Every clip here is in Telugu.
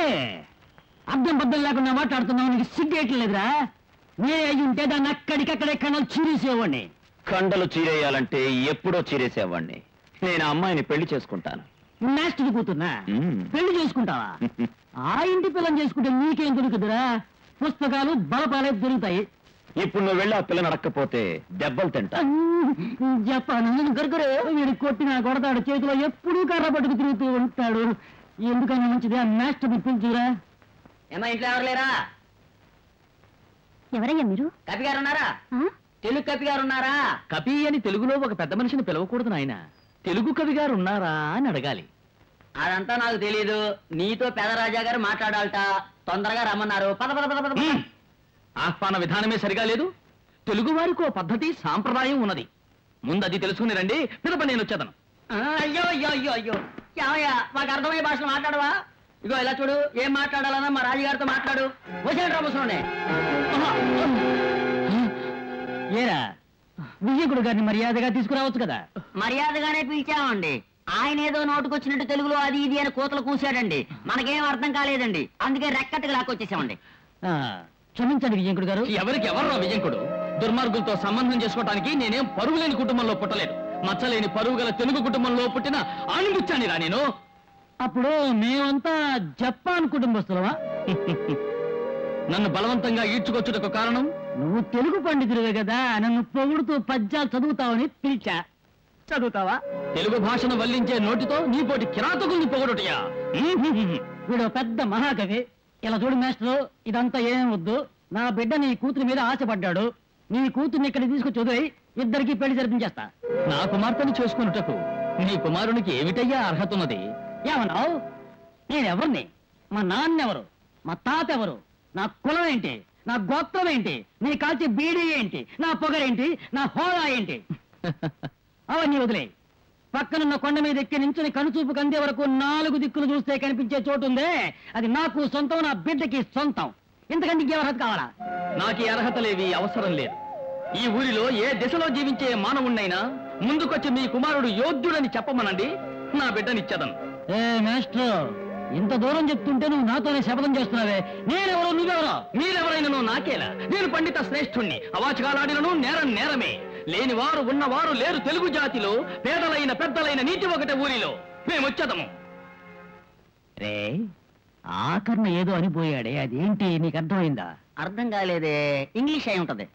అర్థం బద్దం లేకుండా మాట్లాడుతున్నావు నీకు సిగ్గేయటం లేదురా నే అయి ఉంటే దాన్ని అక్కడికక్కడే కణాలు చీరేసేవాడిని కండలు చీరేయాలంటే ఎప్పుడో చీరేసేవాణ్ణి నేను ఆ అమ్మాయిని పెళ్లి చేసుకుంటాను మాస్టర్ కూతున్నా మ్మ్. పెళ్లి చేసుకుంటావా ఆ ఇంటి పిల్లని చేసుకుంటే నీకేం దొరుకుతురా పుస్తకాలు బలపాలే దొరుకుతాయి ఇప్పుడు నువ్వు వెళ్ళి ఆ పిల్లని అడక్కపోతే దెబ్బలు తింటా చెప్పాను గరుకురే వీడు కొట్టిన కొడతాడు చేతిలో ఎప్పుడూ కర్ర పట్టుకు తిరుగుతూ ఉంటాడు ఎందుకని మంచిది ఆ మాస్టర్ పిలిచురా ఏమా ఇంట్లో ఎవరు లేరా ఎవరయ్యా మీరు కపి గారు ఉన్నారా ఆ? తెలుగు కపి గారు ఉన్నారా కవి అని తెలుగులో ఒక పెద్ద మనిషిని పిలవకూడదు నాయన తెలుగు కవి గారు ఉన్నారా అని అడగాలి అదంతా నాకు తెలియదు నీతో పెదరాజా గారు మాట్లాడాలట తొందరగా రమ్మన్నారు పద పద పద పద పద. మ్మ్. ఆహ్వాన విధానమే సరిగా లేదు తెలుగు వారికి ఓ పద్ధతి సాంప్రదాయం ఉన్నది ముందు అది తెలుసుకుని రండి పిదప నేను వచ్చేదను ఆ, అయ్యో అయ్యో అయ్యో అయ్యో యావయ్యా మాకు అర్థమయ్యే భాషలో మాట్లాడవా ఇగో ఇలా చూడు ఏం మాట్లాడాలన్నా మా రాజుగారితో మాట్లాడు వచ్చాడు రా ముసలోనే. ఏరా విజయకుడు గారిని మర్యాదగా తీసుకురావచ్చు కదా మర్యాదగానే పిలిచామండి ఆయన ఏదో నోటుకొచ్చినట్టు తెలుగులో అది ఇది అని కూతలు కూసాడండి మనకేం అర్థం కాలేదండి అందుకే రెక్కట్టుకు లాక్కొచ్చేసామండి ఆ, క్షమించండి విజయకుడు గారు ఎవరికి ఎవర్రా విజయంకుడు దుర్మార్గులతో సంబంధం చేసుకోవడానికి నేనేం పరువు లేని కుటుంబంలో పుట్టలేదు మచ్చలేని పరువు గల తెలుగు కుటుంబంలో పుట్టిన ఆణిముచ్చాని రా నేను అప్పుడు మేమంతా జపాన్ కుటుంబస్తులమా నన్ను బలవంతంగా ఈడ్చుకొచ్చుటకు కారణం నువ్వు తెలుగు పండితుడివే కదా నన్ను పొగుడుతూ పద్యాలు చదువుతావని పిలిచా చదువుతావా తెలుగు భాషను వల్లించే నోటితో నీపోటి కిరాతకుల్ని పొగడుటయా వీడు పెద్ద మహాకవి ఇలా చూడు మాస్టర్ ఇదంతా ఏం వద్దు నా బిడ్డ నీ కూతురి మీద ఆశపడ్డాడు నీ కూతుర్ని ఇక్కడ తీసుకొచ్చి వదిలి ఇద్దరికి పెళ్లి జరిపించేస్తా నా కుమార్తెను చేసుకున్నటకు నీ కుమారునికి ఏమిటయ్యా అర్హత ఉన్నది ఏమన్నావు నేనెవరిని మా నాన్నెవరు మా తాత ఎవరు నా కులం ఏంటి నా గోత్రం ఏంటి నీ కాల్చే బీడీ ఏంటి నా పొగరేంటి నా హోదా ఏంటి అవన్నీ వదిలే పక్కనున్న కొండ మీద ఎక్కి నించుని కనుచూపు కందే వరకు నాలుగు దిక్కులు చూస్తే కనిపించే చోటు ఉందే అది నాకు సొంతం నా బిడ్డకి సొంతం ఇంతకంటే ఇంకేం అర్హత కావాలా నాకు ఈ అర్హతలేవి అవసరం లేదు ఈ ఊరిలో ఏ దిశలో జీవించే మానవుణ్ణైనా ముందుకొచ్చి మీ కుమారుడు యోగ్యుడని చెప్పమనండి నా బిడ్డనిచ్చేదను ఏ మాస్టర్ ఇంత దూరం చెప్తుంటే నువ్వు నాతోనే శపథం చేస్తున్నావే నేనెవరో నువ్వెవరో మీరెవరైనను నాకేలా నేను పండిత శ్రేష్ఠుణ్ణి అవాచకాలాడినను నేరం నేరమే లేనివారు ఉన్నవారు లేరు తెలుగు జాతిలో పేదలైన పెద్దలైన నీటి ఒకటే ఊరిలో మేమొచ్చేదము రే ఆఖరణ ఏదో అనిపోయాడే అదేంటి నీకు అర్థమైందా అర్థం కాలేదే ఇంగ్లీష్ అయి ఉంటది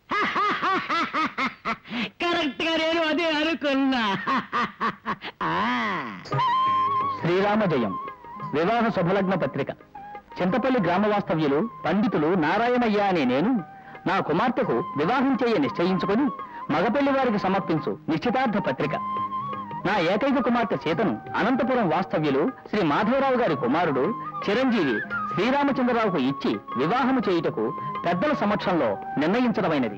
కరెక్ట్ గా నేను అదే అనుకున్నా ఆ. శ్రీరామ జయం వివాహ శుభలగ్న పత్రిక చింతపల్లి గ్రామ వాస్తవ్యులు పండితులు నారాయణయ్య అనే నేను నా కుమార్తెకు వివాహం చేయ నిశ్చయించుకొని మగపెళ్లి వారికి సమర్పించు నిశ్చితార్థ పత్రిక నా ఏకైక కుమార్తె సీతను అనంతపురం వాస్తవ్యులు శ్రీ మాధవరావు గారి కుమారుడు చిరంజీవి శ్రీరామచంద్రరావుకు ఇచ్చి వివాహము చేయుటకు పెద్దల సమక్షంలో నిర్ణయించడమైనది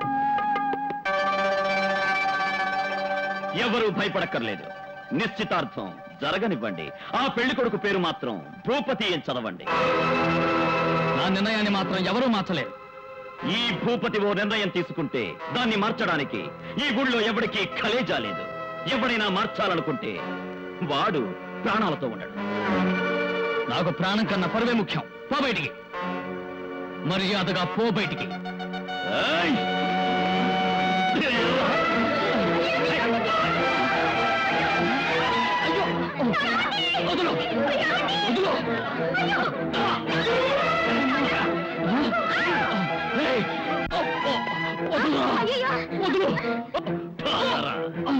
ఎవరు భయపడక్కర్లేదు నిశ్చితార్థం జరగనివ్వండి ఆ పెళ్లి కొడుకు పేరు మాత్రం భూపతి అని చదవండి నా నిర్ణయాన్ని మాత్రం ఎవరూ మార్చలేరు ఈ భూపతి ఓ నిర్ణయం తీసుకుంటే దాన్ని మార్చడానికి ఈ గుళ్ళో ఎవడికి కలేజా లేదు ఎవడైనా మార్చాలనుకుంటే వాడు ప్రాణాలతో ఉండడు నాకు ప్రాణం కన్నా పరువే ముఖ్యం పో బయటికి మర్యాదగా పో బయటికి ఏయ్! వదులు! వదులు! ఏయ్! అబ్బో! వదులు! వదులు! తారా!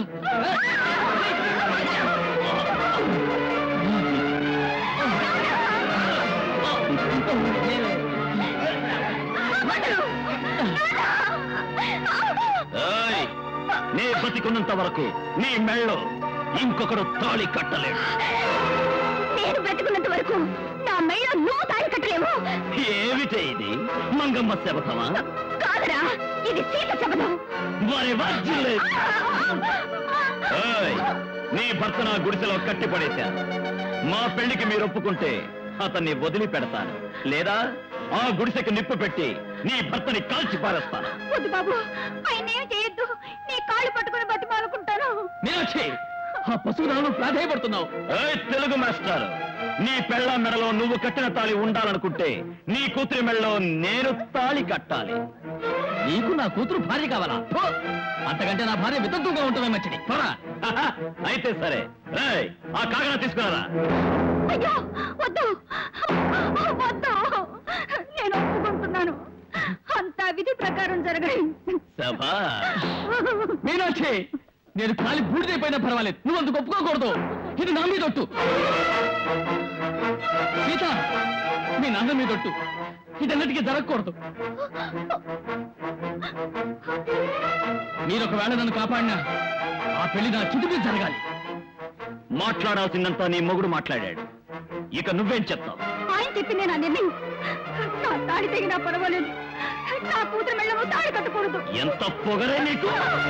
ఏయ్! నీ బతికున్నంత వరకు నీ మెళ్ళో ఇంకొకడు తాళి కట్టలేడు నేను బ్రతుకున్నంత వరకు నా మెళ్ళ నువ్వు తాళి కట్టలేవు ఏమిటే ఇది మంగమ్మ శపథమా కాదురా ఇది సీత శపథం మరి వర్జిల్లే. ఏయ్! నీ భర్త నా గుడిసెలో కట్టి పడేశాను మా పెళ్లికి మీరు ఒప్పుకుంటే అతన్ని వదిలి పెడతాను లేదా ఆ గుడిసెకి నిప్పు పెట్టి నీ భర్తని కాల్చి పారేస్తాను వద్దు బాబు ఆయన ఏం చేయొద్దు నీ కాళ్ళు పట్టుకుని బతిమాలుకుంటాను మీనాక్షి ఆ పశువులను ప్రాధాయపడుతున్నావు తెలుగు మాస్టర్ నీ పెళ్ళ మెడలో నువ్వు కట్టిన తాళి ఉండాలనుకుంటే నీ కూతురి మెడలో నేను తాళి కట్టాలి నీకు నా కూతురు భార్య కావాలా ఫో! అంతకంటే నా భార్య వితంతుగా ఉంటుంది మంచిది పోరా అయితే సరే రేయ్, ఆ కాగన తీసుకురారా అయ్యో వద్దు వద్దు నేను ఒప్పుకుంటున్నాను అంతా విధి ప్రకారం జరగాలి సభా మీనాక్షి నేను కాలి బూడిదైపోయినా పర్వాలేదు నువ్వు అందుకు ఒప్పుకోకూడదు ఇది నా మీద ఒట్టు సీత మీ నాన్న మీద ఒట్టు ఇదన్నిటికీ జరగకూడదు మీరు ఒకవేళ నన్ను కాపాడినా ఆ పెళ్లి నా చుట్టు మీద జరగాలి మాట్లాడాల్సిందంతా నీ మొగుడు మాట్లాడాడు ఇక నువ్వేం చెప్తావు ఆయన చెప్పింది నా నిర్ణయం నా తాడి తెగినా పర్వాలేదు నా కూతురు మెళ్ళము తాడి కట్టకూడదు ఎంత పొగరే నీకు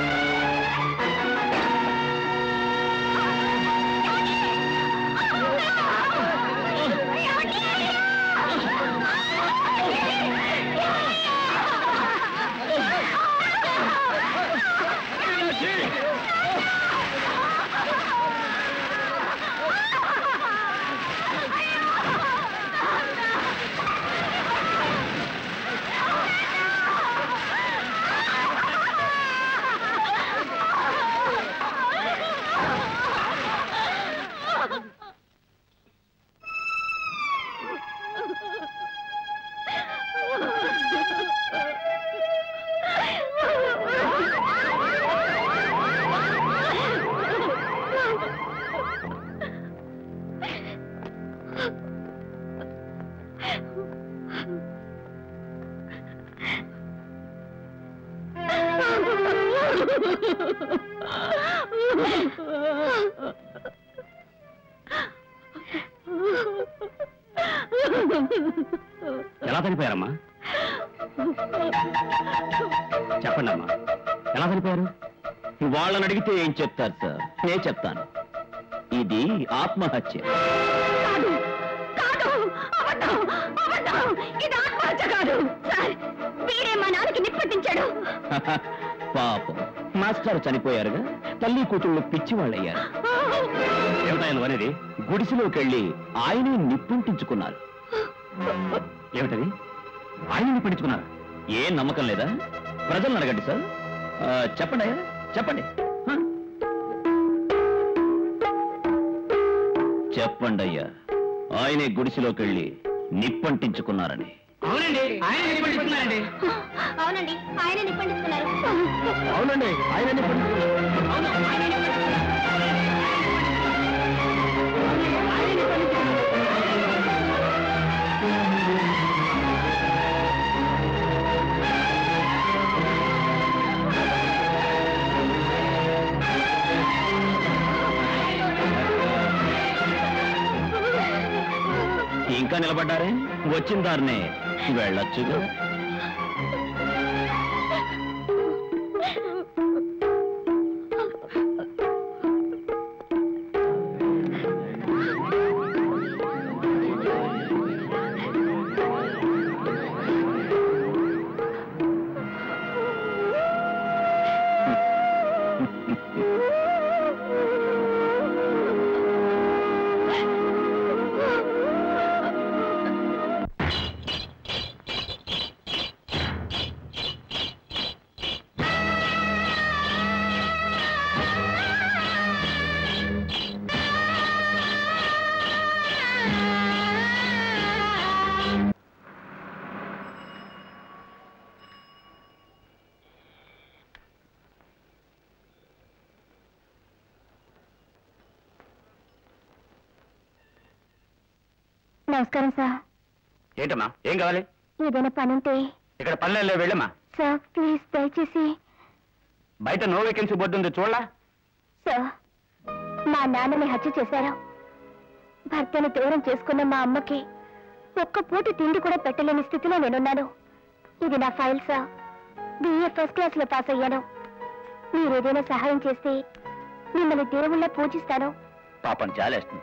ఎలా చనిపోయారమ్మా చెప్పండి అమ్మా ఎలా చనిపోయారు వాళ్ళని అడిగితే ఏం చెప్తారు సార్ నేను చెప్తాను ఇది ఆత్మహత్య కాదు కాదు అబద్ధం అబద్ధం ఇది ఆత్మహత్య కాదు సార్ వీడే మా నాన్నకి నిప్పటించాడు పాపం మాస్టర్ చనిపోయారుగా తల్లి కూతుళ్ళు పిచ్చి వాళ్ళయ్యారు ఏమిటాయన అనేది గుడిసెలోకి వెళ్ళి ఆయనే నిప్పుంటించుకున్నారు ఏమిటది ఆయన నిప్పుంటించుకున్నారు ఏ నమ్మకం లేదా ప్రజలను అడగండి సార్ ఆ, చెప్పండి అయ్యా చెప్పండి హ? చెప్పండి అయ్యా ఆయనే గుడిసెలోకి వెళ్ళి నిప్పంటించుకున్నారని అవునండి ఆయన నిప్పటిస్తున్నారండి అవునండి ఆయన నిప్పండించుకున్నారు అవునండి ఆయన అవును ఆయన ఇంకా నిలబడ్డారే వచ్చిన దారినే వెళ్ళొచ్చుగా నమస్కారం సార్ ఏంటమ్మా ఏం కావాలి ఏదైనా పని ఉంటే ఇక్కడ పల్లెల్లో వెళ్ళమ్మా సార్ ప్లీజ్ దయచేసి బయట నో వేకెన్సీ బోర్డు ఉంది చూడలా సార్ మా నాన్నని హత్య చేశారు భర్తను దూరం చేసుకున్న మా అమ్మకి ఒక్క పూట తిండి కూడా పెట్టలేని స్థితిలో నేనున్నాను ఇది నా file sir BA first class లో పాస్ అయ్యాను మీరు ఏదైనా సహాయం చేస్తే మిమ్మల్ని దేవుళ్ళ పూజిస్తాను పాపం చాలేస్తుంది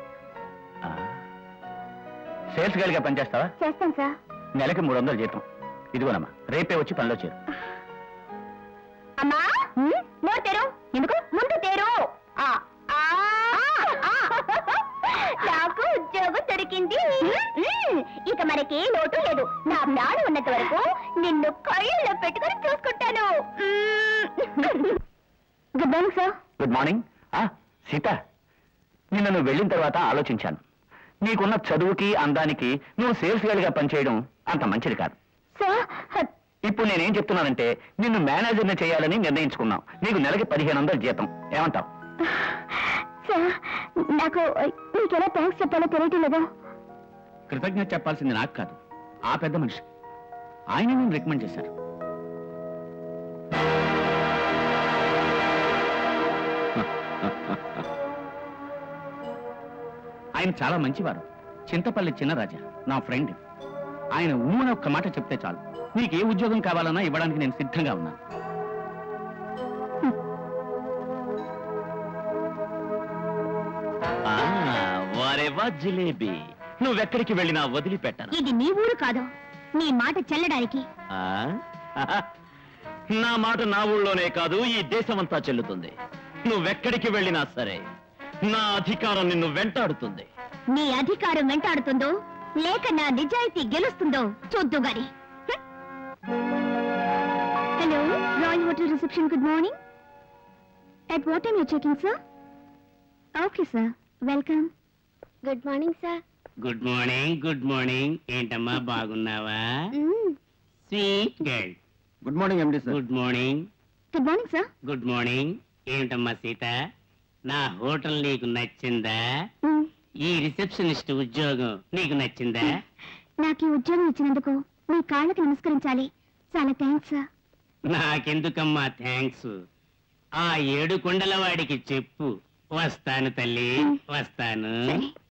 సేల్స్ గడిగా పనిచేస్తావా చేస్తాను సార్ నెలకి మూడు వందలు జీతం ఇదిగోనమ్మా రేపే వచ్చి పనిలో చేరు అమ్మా నోరు తెరు ఎందుకు ముందు తెరు ఆ, ఆ. ఇక మనకే లోటు లేదు నా ప్రాణం ఉన్నంత వరకు నిన్ను కళ్ళలో పెట్టుకొని చూసుకుంటాను good morning sir good morning ఆ, సీత నిన్న నువ్వు వెళ్ళిన తర్వాత ఆలోచించాను నీకున్న చదువుకి అందానికి నువ్వు సేల్స్ గర్ల్గా పనిచేయడం అంత మంచిది కాదు సార్ ఇప్పుడు నేనేం చెప్తున్నానంటే నిన్ను మేనేజర్ని చేయాలని నిర్ణయించుకున్నాం నీకు నెలకి పదిహేను వందలు జీతం ఏమంటావు సార్ నాకు మీకెలా థ్యాంక్స్ చెప్పాలో తెలియటం లేదు కృతజ్ఞత చెప్పాల్సింది నాకు కాదు ఆ పెద్ద మనిషి ఆయన నేను రికమెండ్ చేశారు ఆయన చాలా మంచివారు చింతపల్లి చిన్నరాజా నా ఫ్రెండ్ ఆయన ఊమని ఒక్క మాట చెప్తే చాలు నీకు ఏ ఉద్యోగం కావాలన్నా ఇవ్వడానికి నేను సిద్ధంగా ఉన్నాను ఆ, వారేవా జిలేబీ నువ్వెక్కడికి వెళ్ళినా వదిలిపెట్టను ఇది నీ ఊరు కాదు నీ మాట చెల్లడానికి ఆ? నా మాట నా ఊళ్ళోనే కాదు ఈ దేశమంతా చెల్లుతుంది నువ్వెక్కడికి వెళ్ళినా సరే నా అధికారం నిన్ను వెంటాడుతుంది నీ అధికారం వెంటాడుతుందో లేక నా నిజాయితీ గెలుస్తుందో చూద్దు గాని hello royal hotel reception good morning at what time you checking sir okay sir welcome good morning sir good morning good morning ఏంటమ్మా బాగున్నావా sweet girl good morning MD good morning good morning sir good morning ఏమిటమ్మా సీత నా హోటల్ నీకు నచ్చిందా ఈ రిసెప్షనిస్ట్ ఉద్యోగం నీకు నచ్చిందా నాకు ఈ ఉద్యోగం ఇచ్చినందుకు మీ కాళ్ళకి నమస్కరించాలి చాలా థ్యాంక్స్ సార్ నాకెందుకమ్మా థ్యాంక్స్ ఆ ఏడు కొండల వాడికి చెప్పు వస్తాను తల్లి వస్తాను సరే